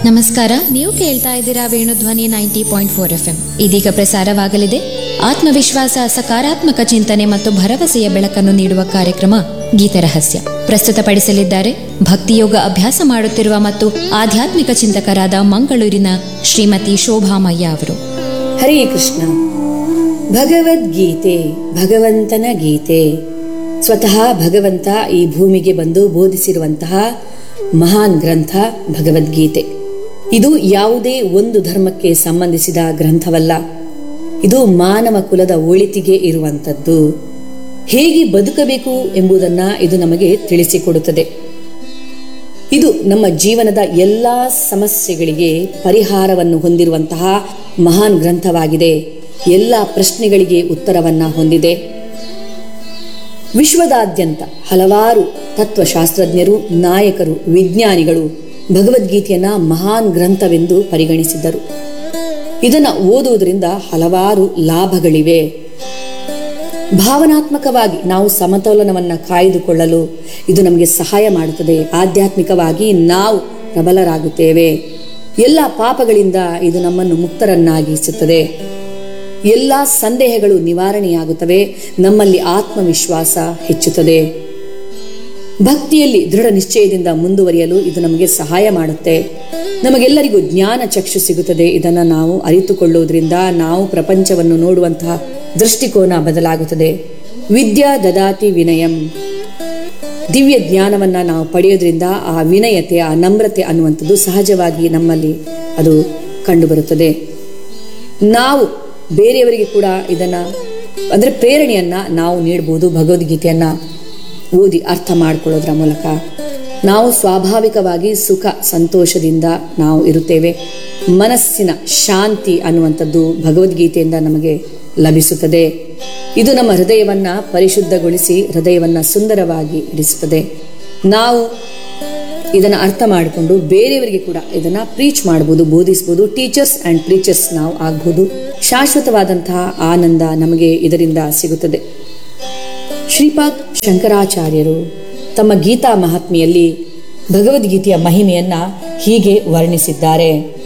ನಮಸ್ಕಾರ ನೀವು ಕೇಳ್ತಾ ಇದ್ದೀರಾ Venudhwani ninety point four F M ಇದೀಗ ಪ್ರಸಾರವಾಗಲಿದೆ ಆತ್ಮವಿಶ್ವಾಸ ಸಕಾರಾತ್ಮಕ ಚಿಂತನೆ ಮತ್ತು ಭರವಸೆಯ ಬೆಳಕನ್ನು ನೀಡುವ ಕಾರ್ಯಕ್ರಮ ಗೀತರಹಸ್ಯ ಪ್ರಸ್ತುತಪಡಿಸಲಿದ್ದಾರೆ ಭಕ್ತಿಯೋಗ ಅಭ್ಯಾಸ ಮಾಡುತ್ತಿರುವ ಮತ್ತು ಆಧ್ಯಾತ್ಮಿಕ ಚಿಂತಕರಾದ ಮಂಗಳೂರಿನ ಶ್ರೀಮತಿ ಶೋಭಾಮಯ್ಯ ಅವರು ಹರೇ ಕೃಷ್ಣ ಭಗವದ್ಗೀತೆ ಭಗವಂತನ ಗೀತೆ ಸ್ವತಃ ಭಗವಂತ ಈ ಭೂಮಿಗೆ ಬಂದು ಬೋಧಿಸಿರುವಂತಹ ಮಹಾನ್ ಗ್ರಂಥ ಭಗವದ್ಗೀತೆ ಇದು ಯಾವುದೇ ಒಂದು ಧರ್ಮಕ್ಕೆ ಸಂಬಂಧಿಸಿದ ಗ್ರಂಥವಲ್ಲ ಇದು ಮಾನವ ಕುಲದ ಒಳಿತಿಗೆ ಇರುವಂಥದ್ದು ಹೇಗೆ ಬದುಕಬೇಕು ಎಂಬುದನ್ನ ಇದು ನಮಗೆ ತಿಳಿಸಿಕೊಡುತ್ತದೆ ಇದು ನಮ್ಮ ಜೀವನದ ಎಲ್ಲ ಸಮಸ್ಯೆಗಳಿಗೆ ಪರಿಹಾರವನ್ನು ಹೊಂದಿರುವಂತಹ ಮಹಾನ್ ಗ್ರಂಥವಾಗಿದೆ ಎಲ್ಲ ಪ್ರಶ್ನೆಗಳಿಗೆ ಉತ್ತರವನ್ನ ಹೊಂದಿದೆ ವಿಶ್ವದಾದ್ಯಂತ ಹಲವಾರು ತತ್ವಶಾಸ್ತ್ರಜ್ಞರು ನಾಯಕರು ವಿಜ್ಞಾನಿಗಳು ಭಗವದ್ಗೀತೆಯನ್ನ ಮಹಾನ್ ಗ್ರಂಥವೆಂದು ಪರಿಗಣಿಸಿದ್ದರು ಇದನ್ನು ಓದುವುದರಿಂದ ಹಲವಾರು ಲಾಭಗಳಿವೆ ಭಾವನಾತ್ಮಕವಾಗಿ ನಾವು ಸಮತೋಲನವನ್ನ ಕಾಯ್ದುಕೊಳ್ಳಲು ಇದು ನಮಗೆ ಸಹಾಯ ಮಾಡುತ್ತದೆ ಆಧ್ಯಾತ್ಮಿಕವಾಗಿ ನಾವು ಪ್ರಬಲರಾಗುತ್ತೇವೆ ಎಲ್ಲ ಪಾಪಗಳಿಂದ ಇದು ನಮ್ಮನ್ನು ಮುಕ್ತರನ್ನಾಗಿಸುತ್ತದೆ ಎಲ್ಲ ಸಂದೇಹಗಳು ನಿವಾರಣೆಯಾಗುತ್ತವೆ ನಮ್ಮಲ್ಲಿ ಆತ್ಮವಿಶ್ವಾಸ ಹೆಚ್ಚುತ್ತದೆ ಭಕ್ತಿಯಲ್ಲಿ ದೃಢ ನಿಶ್ಚಯದಿಂದ ಮುಂದುವರಿಯಲು ಇದು ನಮಗೆ ಸಹಾಯ ಮಾಡುತ್ತೆ ನಮಗೆಲ್ಲರಿಗೂ ಜ್ಞಾನ ಚಕ್ಷು ಸಿಗುತ್ತದೆ ಇದನ್ನು ನಾವು ಅರಿತುಕೊಳ್ಳುವುದರಿಂದ ನಾವು ಪ್ರಪಂಚವನ್ನು ನೋಡುವಂತಹ ದೃಷ್ಟಿಕೋನ ಬದಲಾಗುತ್ತದೆ ವಿದ್ಯಾ ದದಾತಿ ವಿನಯಂ ದಿವ್ಯ ಜ್ಞಾನವನ್ನ ನಾವು ಪಡೆಯೋದ್ರಿಂದ ಆ ವಿನಯತೆ ಆ ನಮ್ರತೆ ಅನ್ನುವಂಥದ್ದು ಸಹಜವಾಗಿ ನಮ್ಮಲ್ಲಿ ಅದು ಕಂಡುಬರುತ್ತದೆ ನಾವು ಬೇರೆಯವರಿಗೆ ಕೂಡ ಇದನ್ನ ಅಂದ್ರೆ ಪ್ರೇರಣೆಯನ್ನ ನಾವು ನೀಡಬಹುದು ಭಗವದ್ಗೀತೆಯನ್ನ ಓದಿ ಅರ್ಥ ಮಾಡಿಕೊಳ್ಳೋದ್ರ ಮೂಲಕ ನಾವು ಸ್ವಾಭಾವಿಕವಾಗಿ ಸುಖ ಸಂತೋಷದಿಂದ ನಾವು ಇರುತ್ತೇವೆ ಮನಸ್ಸಿನ ಶಾಂತಿ ಅನ್ನುವಂಥದ್ದು ಭಗವದ್ಗೀತೆಯಿಂದ ನಮಗೆ ಲಭಿಸುತ್ತದೆ ಇದು ನಮ್ಮ ಹೃದಯವನ್ನ ಪರಿಶುದ್ಧಗೊಳಿಸಿ ಹೃದಯವನ್ನ ಸುಂದರವಾಗಿ ಇರಿಸುತ್ತದೆ ನಾವು ಇದನ್ನು ಅರ್ಥ ಮಾಡಿಕೊಂಡು ಬೇರೆಯವರಿಗೆ ಕೂಡ ಇದನ್ನ ಪ್ರೀಚ್ ಮಾಡಬಹುದು ಬೋಧಿಸಬಹುದು ಟೀಚರ್ಸ್ ಅಂಡ್ ಪ್ರೀಚರ್ಸ್ ನಾವು ಆಗ್ಬಹುದು ಶಾಶ್ವತವಾದಂತಹ ಆನಂದ ನಮಗೆ ಇದರಿಂದ ಸಿಗುತ್ತದೆ ಶ್ರೀಪಾದ್ ಶಂಕರಾಚಾರ್ಯರು ತಮ್ಮ ಗೀತಾ ಮಹಾತ್ಮೆಯಲ್ಲಿ ಭಗವದ್ಗೀತೆಯ ಮಹಿಮೆಯನ್ನ ಹೀಗೆ ವರ್ಣಿಸಿದ್ದಾರೆ